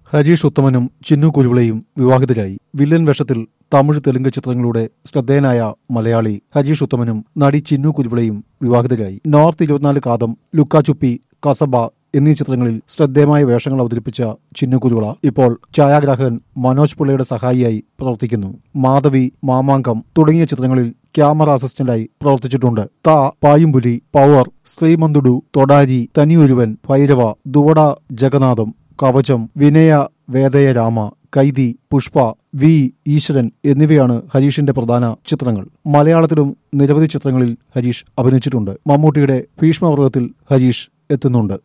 ഹരീഷ് ഉത്തമനും ചിന്നു കുരുവിളയും വിവാഹിതരായി വില്ലൻ വേഷത്തിൽ തമിഴ് തെലുങ്ക് ചിത്രങ്ങളുടെ ശ്രദ്ധേയനായ മലയാളി ഹരീഷ് ഉത്തമനും നടി ചിന്നു കുരുവിളയും വിവാഹിതരായി നോർത്ത് ഇരുപത്തിനാല് കാതം ലുക്കാചുപ്പി കസബ എന്നീ ചിത്രങ്ങളിൽ ശ്രദ്ധേയമായ വേഷങ്ങൾ അവതരിപ്പിച്ച ചിന്നു കുരുവിള ഇപ്പോൾ ഛായാഗ്രാഹകൻ മനോജ് പിള്ളയുടെ സഹായിയായി പ്രവർത്തിക്കുന്നു മാധവി മാമാങ്കം തുടങ്ങിയ ചിത്രങ്ങളിൽ ക്യാമറ അസിസ്റ്റന്റായി പ്രവർത്തിച്ചിട്ടുണ്ട് താ പായുംപുലി പവർ ശ്രീമന്തുടു തൊടാരി തനിയൊരുവൻ ഭൈരവ ദുവട ജഗന്നാഥം കവചം വിനയ വേദയ രാമ കൈതി പുഷ്പ വി ഈശ്വരൻ എന്നിവയാണ് ഹരീഷിന്റെ പ്രധാന ചിത്രങ്ങൾ മലയാളത്തിലും നിരവധി ചിത്രങ്ങളിൽ ഹരീഷ് അഭിനയിച്ചിട്ടുണ്ട് മമ്മൂട്ടിയുടെ ഭീഷ്മവർഗത്തിൽ ഹരീഷ് എത്തുന്നുണ്ട്